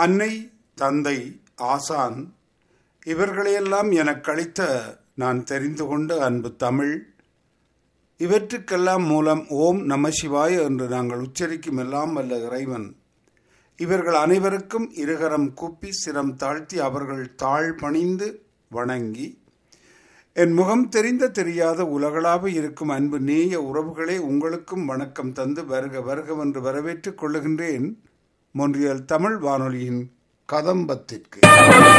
அன்னை தந்தை ஆசான் இவர்களையெல்லாம் எனக் கழித்த நான் தெரிந்து கொண்ட அன்பு தமிழ் இவற்றுக்கெல்லாம் மூலம் ஓம் நம சிவாய என்று நாங்கள் உச்சரிக்கும் எல்லாம் வல்ல இறைவன் இவர்கள் அனைவருக்கும் இருகரம் கூப்பி சிரம் தாழ்த்தி அவர்கள் தாழ் பணிந்து வணங்கி என் முகம் தெரிந்த தெரியாத உலகளாக இருக்கும் அன்பு நேய உறவுகளே உங்களுக்கும் வணக்கம் தந்து வருக வருகவென்று வரவேற்றுக் கொள்ளுகின்றேன் மொன்றியல் தமிழ் வானொலியின் கதம்பத்திற்கு